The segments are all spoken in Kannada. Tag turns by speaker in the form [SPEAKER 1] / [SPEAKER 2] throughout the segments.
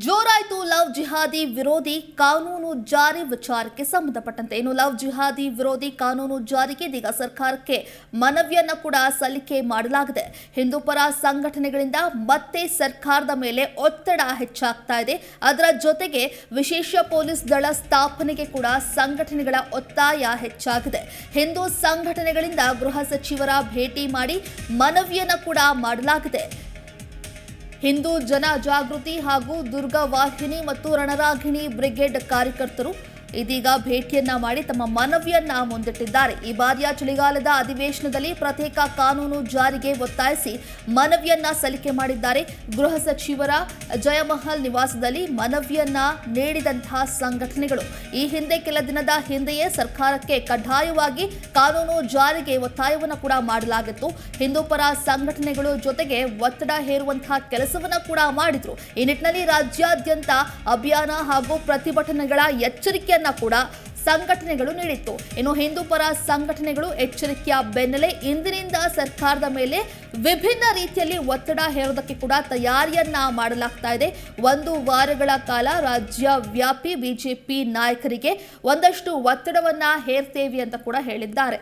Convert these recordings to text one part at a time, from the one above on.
[SPEAKER 1] ಜೋರಾಯ್ತು ಲವ್ ಜಿಹಾದಿ ವಿರೋಧಿ ಕಾನೂನು ಜಾರಿ ವಿಚಾರಕ್ಕೆ ಸಂಬಂಧಪಟ್ಟಂತೆ ಇನ್ನು ಲವ್ ಜಿಹಾದಿ ವಿರೋಧಿ ಕಾನೂನು ಜಾರಿಗೆ ಇದೀಗ ಸರ್ಕಾರಕ್ಕೆ ಮನವಿಯನ್ನ ಕೂಡ ಸಲ್ಲಿಕೆ ಮಾಡಲಾಗಿದೆ ಹಿಂದೂ ಪರ ಸಂಘಟನೆಗಳಿಂದ ಮತ್ತೆ ಸರ್ಕಾರದ ಮೇಲೆ ಒತ್ತಡ ಹೆಚ್ಚಾಗ್ತಾ ಇದೆ ಅದರ ಜೊತೆಗೆ ವಿಶೇಷ ಪೊಲೀಸ್ ದಳ ಸ್ಥಾಪನೆಗೆ ಕೂಡ ಸಂಘಟನೆಗಳ ಒತ್ತಾಯ ಹೆಚ್ಚಾಗಿದೆ ಹಿಂದೂ ಸಂಘಟನೆಗಳಿಂದ ಗೃಹ ಸಚಿವರ ಭೇಟಿ ಮಾಡಿ ಮನವಿಯನ್ನ ಕೂಡ ಮಾಡಲಾಗಿದೆ ಹಿಂದೂ ಜನ ಜಾಗೃತಿ ಹಾಗೂ ದುರ್ಗಾ ವಾಹಿನಿ ಮತ್ತು ರಣರಾಗಿಣಿ ಬ್ರಿಗೇಡ್ ಕಾರ್ಯಕರ್ತರು ಇದೀಗ ಭೇಟಿಯನ್ನ ಮಾಡಿ ತಮ್ಮ ಮನವಿಯನ್ನ ಮುಂದಿಟ್ಟಿದ್ದಾರೆ ಈ ಬಾರಿಯ ಚಳಿಗಾಲದ ಅಧಿವೇಶನದಲ್ಲಿ ಪ್ರತ್ಯೇಕ ಕಾನೂನು ಜಾರಿಗೆ ಒತ್ತಾಯಿಸಿ ಮನವಿಯನ್ನ ಸಲ್ಲಿಕೆ ಮಾಡಿದ್ದಾರೆ ಗೃಹ ಸಚಿವರ ಜಯಮಹಲ್ ನಿವಾಸದಲ್ಲಿ ಮನವಿಯನ್ನ ನೀಡಿದಂತಹ ಸಂಘಟನೆಗಳು ಈ ಹಿಂದೆ ಕೆಲ ದಿನದ ಹಿಂದೆಯೇ ಸರ್ಕಾರಕ್ಕೆ ಕಡ್ಡಾಯವಾಗಿ ಕಾನೂನು ಜಾರಿಗೆ ಒತ್ತಾಯವನ್ನು ಕೂಡ ಮಾಡಲಾಗಿತ್ತು ಹಿಂದೂ ಪರ ಸಂಘಟನೆಗಳು ಜೊತೆಗೆ ಒತ್ತಡ ಹೇರುವಂತಹ ಕೆಲಸವನ್ನ ಕೂಡ ಮಾಡಿದ್ರು ಈ ನಿಟ್ಟಿನಲ್ಲಿ ರಾಜ್ಯಾದ್ಯಂತ ಅಭಿಯಾನ ಹಾಗೂ ಪ್ರತಿಭಟನೆಗಳ ಎಚ್ಚರಿಕೆಯನ್ನ ಕೂಡ ಸಂಘಟನೆಗಳು ನೀಡಿತ್ತು ಇನ್ನು ಹಿಂದೂ ಪರ ಸಂಘಟನೆಗಳು ಎಚ್ಚರಿಕೆಯ ಬೆನ್ನಲ್ಲೇ ಇಂದಿನಿಂದ ಸರ್ಕಾರದ ಮೇಲೆ ವಿಭಿನ್ನ ರೀತಿಯಲ್ಲಿ ಒತ್ತಡ ಹೇರೋದಕ್ಕೆ ಕೂಡ ತಯಾರಿಯನ್ನ ಮಾಡಲಾಗ್ತಾ ಇದೆ ಒಂದು ವಾರಗಳ ಕಾಲ ರಾಜ್ಯ ವ್ಯಾಪಿ ಬಿಜೆಪಿ ನಾಯಕರಿಗೆ ಒಂದಷ್ಟು ಒತ್ತಡವನ್ನ ಹೇರ್ತೇವೆ ಅಂತ ಕೂಡ ಹೇಳಿದ್ದಾರೆ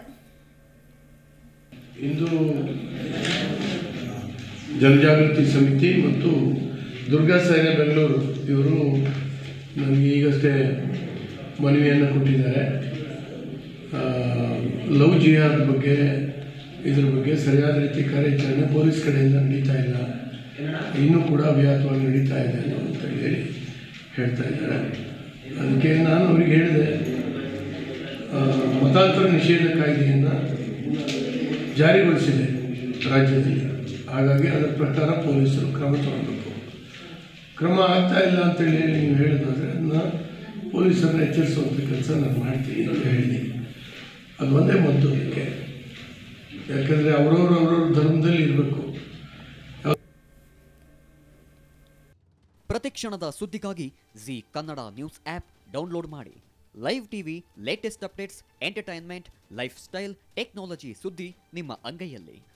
[SPEAKER 2] ಹಿಂದೂ ಜನಜಾಗೃತಿ ಸಮಿತಿ ಮತ್ತು ದುರ್ಗಾ ಸೇನೆ ಬೆಂಗಳೂರು ಇವರು ನನಗೆ ಈಗಷ್ಟೇ ಮನವಿಯನ್ನು ಕೊಟ್ಟಿದ್ದಾರೆ ಆ, ಲವ್ ಜಿಹಾದ್ ಬಗ್ಗೆ ಇದ್ರ ಬಗ್ಗೆ ಸರಿಯಾದ ರೀತಿ ಕಾರ್ಯಾಚರಣೆ ಪೊಲೀಸ್ ಕಡೆಯಿಂದ ನಡೀತಾ ಇಲ್ಲ ಇನ್ನೂ ಕೂಡ ಅವ್ಯಾತವಾಗಿ ನಡೀತಾ ಇದೆ ಅನ್ನೋ ಅಂತ ಹೇಳಿ ಹೇಳ್ತಾ ಇದ್ದಾರೆ ಅದಕ್ಕೆ ನಾನು ಅವ್ರಿಗೆ ಹೇಳಿದೆ ಆ, ಮತಾಂತರ ನಿಷೇಧ ಕಾಯ್ದೆಯನ್ನು ಜಾರಿಗೊಳಿಸಿದೆ ರಾಜ್ಯದಲ್ಲಿ ಹಾಗಾಗಿ ಅದರ ಪ್ರಕಾರ ಪೊಲೀಸರು ಕ್ರಮ ತಗೊಳ್ಬೇಕು ಕ್ರಮ ಆಗ್ತಾ ಇಲ್ಲ ಅಂತೇಳಿ ನೀವು ಹೇಳಿದಾದ್ರೆ ಅದನ್ನ ಪೊಲೀಸರನ್ನ ಎಚ್ಚರಿಸುವಂಥ ಕೆಲಸ ನಾನು ಮಾಡ್ತೀನಿ ಅಂತ ಹೇಳಿದ್ದೀನಿ ಅದು ಒಂದೇ ಮದ್ದು ಅದಕ್ಕೆ ಯಾಕಂದರೆ ಅವರವರು ಅವರವ್ರ ಧರ್ಮದಲ್ಲಿ ಇರಬೇಕು
[SPEAKER 3] ಪ್ರತಿಕ್ಷಣದ ಸುದ್ದಿಗಾಗಿ Zee Kannada news app download ಮಾಡಿ live TV latest updates entertainment lifestyle technology ಸುದ್ದಿ ನಿಮ್ಮ ಅಂಗೈಯಲ್ಲಿ